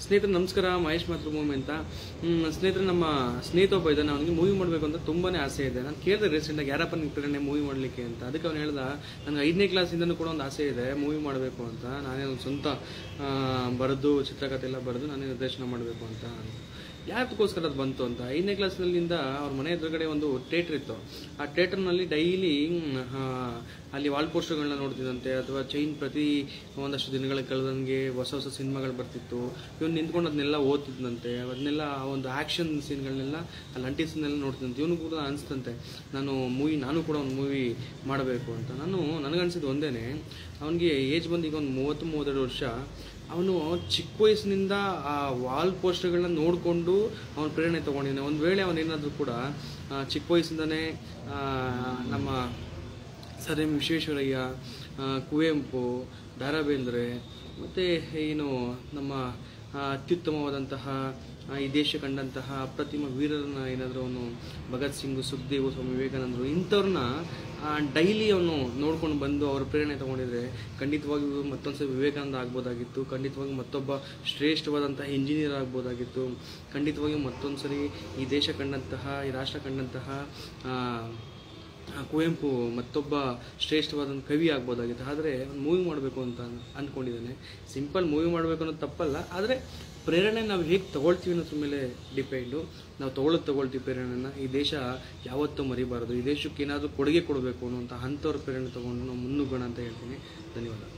ಸ್ನೇಹಿತರೆ ನಮಸ್ಕಾರ ಮಹೇಶ್ ಮಾತೃ ಮೂವಿ ಅಂತ ಹ್ಮ್, ಸ್ನೇಹಿತರೆ ನಮ್ಮ ಸ್ನೇಹಿತ ಒಬ್ಬ ಇದ್ದಾನೆ ಅವನಿಗೆ ಮೂವಿ ಮಾಡಬೇಕು ಅಂತ ತುಂಬಾನೇ ಆಸೆ ಇದೆ ನಾನು ಕೇಳಿದೆ ರೀಸೆಂಟಾಗಿ ಯಾರಪ್ಪ ನಿಂಗೆ ಪ್ರೇರಣೆ ಮೂವಿ ಮಾಡಲಿಕ್ಕೆ ಅಂತ ಅದಕ್ಕೆ ಅವ್ನು ಹೇಳ್ದ ನನಗೆ ಐದನೇ ಕ್ಲಾಸಿಂದನೂ ಕೂಡ ಒಂದು ಆಸೆ ಇದೆ ಮೂವಿ ಮಾಡಬೇಕು ಅಂತ ನಾನೇ ಒಂದು ಸ್ವಂತ ಆ, ಬರೆದು ಚಿತ್ರಕಥೆ ಎಲ್ಲ ಬರೆದು ನಾನೇ ನಿರ್ದೇಶನ ಮಾಡಬೇಕು ಅಂತ ಯಾತಕ್ಕೋಸ್ಕರ ಅದು ಬಂತು ಅಂತ ಐದನೇ ಕ್ಲಾಸ್ನಲ್ಲಿಂದ ಅವ್ರ ಮನೆ ಎದುರುಗಡೆ ಒಂದು ಥಿಯೇಟ್ರ್ ಇತ್ತು ಆ ಥಿಯೇಟರ್ನಲ್ಲಿ ಡೈಲಿ ಅಲ್ಲಿ ವಾಲ್ ಪೋಸ್ಟರ್ಗಳನ್ನ ನೋಡ್ತಿದ್ದಂತೆ ಅಥವಾ ಚೈನ್ ಪ್ರತಿ ಒಂದಷ್ಟು ದಿನಗಳ ಕಳೆದಂಗೆ ಹೊಸ ಹೊಸ ಸಿನಿಮಾಗಳು ಬರ್ತಿತ್ತು ಇವನು ನಿಂತ್ಕೊಂಡು ಅದನ್ನೆಲ್ಲ ಓದ್ತಿದ್ದಂತೆ ಅದನ್ನೆಲ್ಲ ಆ ಒಂದು ಆ್ಯಕ್ಷನ್ ಸೀನ್ಗಳನ್ನೆಲ್ಲ ಅಲ್ಲಿ ಅಂಟಿಸನ್ನೆಲ್ಲ ನೋಡ್ತಿದ್ದಂತೆ ಇವನು ಕೂಡ ಅನಿಸ್ತಂತೆ ನಾನು ಮೂವಿ ನಾನು ಕೂಡ ಒಂದು ಮೂವಿ ಮಾಡಬೇಕು ಅಂತ ನಾನು ನನಗನ್ಸಿದ್ದು ಒಂದೇನೆ ಅವನಿಗೆ ಏಜ್ ಬಂದು ಈಗ ಒಂದು ಮೂವತ್ತು ಮೂವತ್ತೆರಡು ವರ್ಷ ಅವನು ಚಿಕ್ಕ ವಯಸ್ಸಿನಿಂದ ಆ ವಾಲ್ ಪೋಸ್ಟರ್ಗಳನ್ನ ನೋಡಿಕೊಂಡು ಅವನ ಪ್ರೇರಣೆ ತೊಗೊಂಡಿದ್ದಾನೆ ಒಂದು ವೇಳೆ ಅವನೇನಾದರೂ ಕೂಡ ಆ, ಚಿಕ್ಕ ವಯಸ್ಸಿಂದನೇ ಆ, ನಮ್ಮ ಸರ್ ಎಂ ವಿಶ್ವೇಶ್ವರಯ್ಯ ಆ, ಕುವೆಂಪು ದ ರಾ ಬೇಂದ್ರೆ ಮತ್ತು ಏನು ನಮ್ಮ ಆ, ಅತ್ಯುತ್ತಮವಾದಂತಹ ಆ, ಈ ದೇಶ ಕಂಡಂತಹ ಅಪ್ರತಿಮ ವೀರರನ್ನ ಏನಾದರೂ ಅವನು ಭಗತ್ ಸಿಂಗ್ ಸುಖದೇವ್ ಸ್ವಾಮಿ ವಿವೇಕಾನಂದರು ಇಂಥವ್ರನ್ನ ಡೈಲಿ ಅವನು ನೋಡ್ಕೊಂಡು ಬಂದು ಅವ್ರ ಪ್ರೇರಣೆ ತಗೊಂಡಿದ್ರೆ ಖಂಡಿತವಾಗಿಯೂ ಮತ್ತೊಂದ್ಸರಿ ವಿವೇಕಾನಂದ ಆಗ್ಬೋದಾಗಿತ್ತು ಖಂಡಿತವಾಗಿ ಮತ್ತೊಬ್ಬ ಶ್ರೇಷ್ಠವಾದಂತಹ ಇಂಜಿನಿಯರ್ ಆಗ್ಬೋದಾಗಿತ್ತು ಖಂಡಿತವಾಗಿಯೂ ಮತ್ತೊಂದ್ಸರಿ ಈ ದೇಶ ಕಂಡಂತಹ ಈ ರಾಷ್ಟ್ರ ಕಂಡಂತಹ ಆ, ಆ, ಕುವೆಂಪು ಮತ್ತೊಬ್ಬ ಶ್ರೇಷ್ಠವಾದ ಕವಿ ಆಗ್ಬೋದಾಗಿತ್ತು ಆದರೆ ಒಂದು ಮೂವಿ ಮಾಡಬೇಕು ಅಂತ ಅಂದ್ಕೊಂಡಿದ್ದಾನೆ ಸಿಂಪಲ್ ಮೂವಿ ಮಾಡಬೇಕು ಅನ್ನೋದು ತಪ್ಪಲ್ಲ ಆದರೆ ಪ್ರೇರಣೆ ನಾವು ಹೇಗೆ ತಗೊಳ್ತೀವಿ ಅನ್ನೋದ್ರ ಮೇಲೆ ಡಿಪೆಂಡು ನಾವು ತಗೊಳ್ಳೋದು ತಗೊಳ್ತೀವಿ ಪ್ರೇರಣೆನ ಈ ದೇಶ ಯಾವತ್ತೂ ಮರಿಬಾರದು ಈ ದೇಶಕ್ಕೆ ಏನಾದರೂ ಕೊಡುಗೆ ಕೊಡಬೇಕು ಅನ್ನೋಂಥ ಅಂಥವ್ರ ಪ್ರೇರಣೆ ತಗೊಂಡು ನಾವು ಮುನ್ನುಗ್ಗೋಣ ಅಂತ ಹೇಳ್ತೀನಿ ಧನ್ಯವಾದ